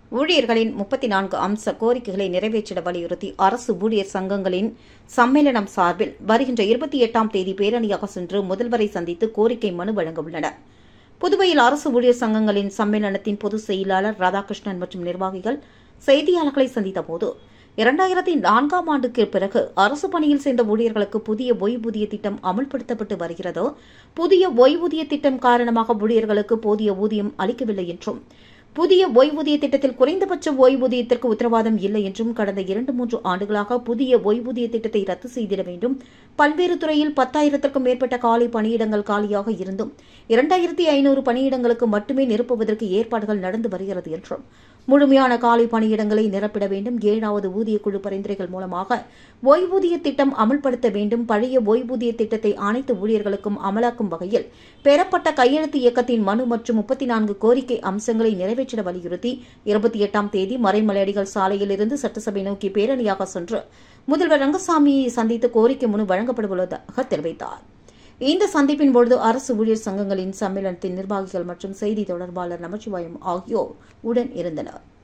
ஊழியர்களின் முப்பத்தி நான்கு அம்ச கோரிக்கைகளை நிறைவேற்றிட வலியுறுத்தி அரசு ஊழியர் சங்கங்களின் சம்மேளனம் சார்பில் வருகின்ற இருபத்தி எட்டாம் தேதி பேரணியாக சென்று முதல்வரை சந்தித்து கோரிக்கை மனு வழங்க உள்ளனர் புதுவையில் அரசு ஊழியர் சங்கங்களின் சம்மேளனத்தின் பொதுச் செயலாளர் ராதாகிருஷ்ணன் மற்றும் நிர்வாகிகள் செய்தியாளர்களை சந்தித்தபோது இரண்டாயிரத்தி நான்காம் ஆண்டுக்கு பிறகு அரசு பணியில் சேர்ந்த ஊழியர்களுக்கு புதிய ஓய்வூதிய திட்டம் அமல்படுத்தப்பட்டு வருகிறது புதிய ஓய்வூதிய திட்டம் காரணமாக ஊழியர்களுக்கு போதிய ஊதியம் அளிக்கவில்லை என்றும் புதிய ஓய்வூதிய திட்டத்தில் குறைந்தபட்ச ஓய்வூதியத்திற்கு உத்தரவாதம் இல்லை என்றும் கடந்த இரண்டு மூன்று ஆண்டுகளாக புதிய ஓய்வூதிய திட்டத்தை ரத்து செய்திட வேண்டும் பல்வேறு துறையில் பத்தாயிரத்திற்கும் மேற்பட்ட காலி பணியிடங்கள் காலியாக இருந்தும் இரண்டாயிரத்தி ஐநூறு பணியிடங்களுக்கு மட்டுமே நிரப்புவதற்கு ஏற்பாடுகள் நடந்து வருகிறது என்றும் முழுமையான காலி பணியிடங்களை நிரப்பிட வேண்டும் ஏழாவது ஊதிய குழு பரிந்துரைகள் மூலமாக ஓய்வூதிய திட்டம் அமல்படுத்த வேண்டும் பழைய ஓய்வூதிய திட்டத்தை அனைத்து ஊழியர்களுக்கும் அமலாக்கும் வகையில் பெறப்பட்ட கையெழுத்து இயக்கத்தின் மனு மற்றும் முப்பத்தி நான்கு கோரிக்கை அம்சங்களை நிறைவேற்றிட வலியுறுத்தி இருபத்தி எட்டாம் தேதி மறைமலையடிகள் சாலையில் இருந்து சட்டசபை நோக்கி பேரணியாக சென்று முதல்வர் ரங்கசாமியை சந்தித்து கோரிக்கை மனு வழங்கப்படவுள்ளதாக தெரிவித்தார் இந்த சந்திப்பின் பொழுது அரசு ஊழியர் சங்கங்களின் சம்மேளனத்தின் நிர்வாகிகள் மற்றும் செய்தி தொடர்பாளர் நமச்சிவாயம் ஆகியோர் உடன் இருந்தனர்